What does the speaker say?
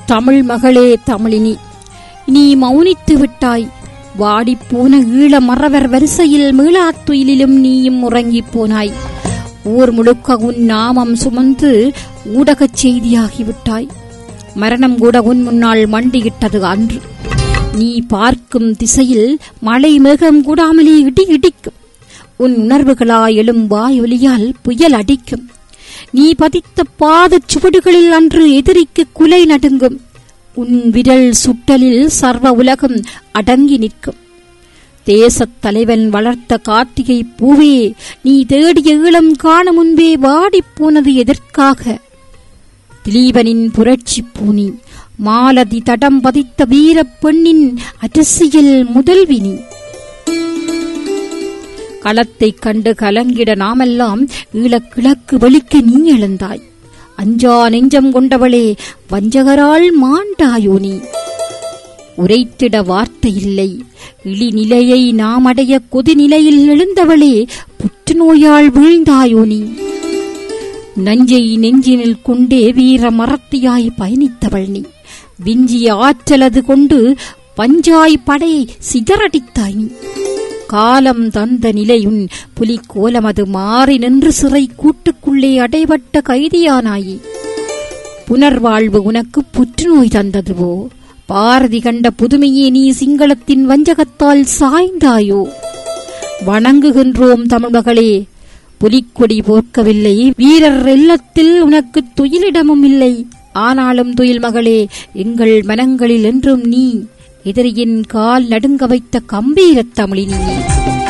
தமிழ் மகளே தமிழினி நீ மௌனித்து விட்டாய் வாடிப்போன ஈழ மறவர் வரிசையில் மீளாத்துயிலிலும் நீயும் உறங்கிப் போனாய் ஊர் முழுக்க உன் நாமம் சுமந்து ஊடகச் செய்தியாகிவிட்டாய் மரணம் கூட உன் முன்னால் மண்டியிட்டது அன்று நீ பார்க்கும் திசையில் மழை மேகம் கூடாமலே இடி இடிக்கும் உன் உணர்வுகளாய் எழும் வாயொலியால் புயல் அடிக்கும் நீ பதித்த பாதச் சுவடுகளில் அன்று எதிரிக்கு குலை நடுங்கும் உன் விரல் சுட்டலில் சர்வ உலகம் அடங்கி நிற்கும் தேசத் தலைவன் வளர்த்த கார்த்திகை பூவே நீ தேடிய ஈழம் காண முன்பே வாடிப் போனது எதற்காக திலீபனின் புரட்சி பூனி மாலதி தடம் பதித்த வீரப் பெண்ணின் அரசியல் முதல்வினி களத்தைக் கண்டு கலங்கிட நாமெல்லாம் ஈழக்கிழக்கு வெளிக்க நீ எழுந்தாய் அஞ்சா நெஞ்சம் கொண்டவளே வஞ்சகரால் மாண்டாயோ நீ உரைத்திட வார்த்தை இல்லை இழிநிலையை நாம் அடைய கொதிநிலையில் எழுந்தவளே புற்றுநோயால் வீழ்ந்தாயோ நீ நஞ்சை நெஞ்சினில் கொண்டே வீர மரத்தியாய் பயணித்தவள் நீ விஞ்சிய ஆற்றலது கொண்டு பஞ்சாய் படையை சிதறடித்தாய் நீ காலம் தந்த நிலையுன் புலிக்கோலமது மாறி நின்று சிறை கூட்டுக்குள்ளே அடைபட்ட கைதியானாயே புனர்வாழ்வு உனக்கு புற்றுநோய் தந்ததுவோ பாரதி கண்ட புதுமையே நீ சிங்களத்தின் வஞ்சகத்தால் சாய்ந்தாயோ வணங்குகின்றோம் தமிழ் மகளே புலிக்கொடி போர்க்கவில்லை வீரர் இல்லத்தில் உனக்கு துயிலிடமும் இல்லை ஆனாலும் துயில் மகளே எங்கள் மனங்களில் என்றும் நீ எதிரியின் கால் நடுங்க வைத்த கம்பீரத் தமிழினியே